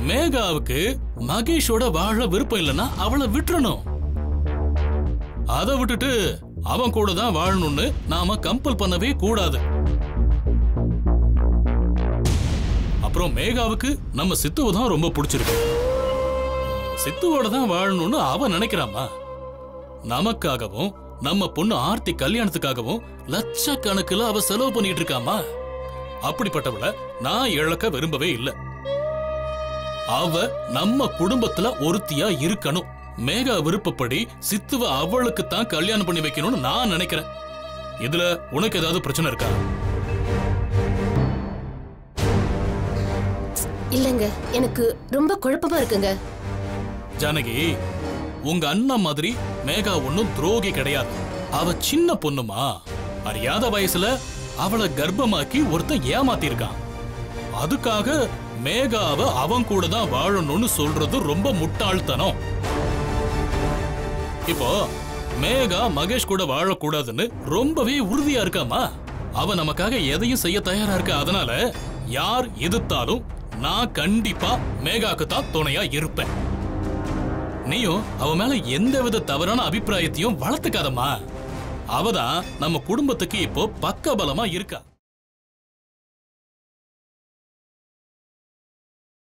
மேகாவுக்கு மகேஷோட வாழ விருப்பம் இல்லைன்னா அவளை விட்டுறணும் அதை விட்டுட்டு அவன் கூட தான் வாழணும்னு நாம கம்பல் பண்ணவே கூடாது அப்புறம் மேகாவுக்கு நம்ம சித்துவை தான் ரொம்ப பிடிச்சிருக்கு சித்துவோட தான் வாழணும்னு அவ நினைக்கிறாமா நமக்காகவும் நம்ம பொண்ணு ஆர்த்தி கல்யாணத்துக்காகவும் லட்சக்கணக்கில் அவ செலவு பண்ணிட்டு இருக்காமா அப்படிப்பட்டவள நான் இழக்க விரும்பவே இல்லை அவ நம்ம குடும்பத்துல ஒருத்தியா இருக்கணும் மேகா விருப்பப்படி சித்துவ அவளுக்கு தான் கல்யாணம் பண்ணி வைக்கணும்னு நான் நினைக்கிறேன் இதுல உனக்கு ஏதாவது பிரச்சனை இருக்கா இல்லங்க எனக்கு ரொம்ப குழப்பமா இருக்குங்க ஜானகி உங்க அண்ணன் மாதிரி மேகா ஒன்னும் துரோகி கிடையாது அவ சின்ன பொண்ணுமா அறியாத வயசுல அவளை கர்ப்பமாக்கி ஒருத்தன் ஏமாத்திருக்கான் அதுக்காக மேகாவை அவன் கூட தான் வாழணும்னு சொல்றது ரொம்ப முட்டாள்தனம் இப்போ மேகா மகேஷ் கூட வாழக்கூடாதுன்னு ரொம்பவே உறுதியா இருக்காமா அவ நமக்காக எதையும் செய்ய தயாரா இருக்கா அதனால யார் எதிர்த்தாலும் நான் கண்டிப்பா மேகாக்கு தான் துணையா இருப்பேன் நீயும் அவ மேல எந்தவித தவறான அபிப்பிராயத்தையும் வளர்த்துக்காதம்மா அவதான் நம்ம குடும்பத்துக்கு இப்போ பக்க பலமா இருக்கா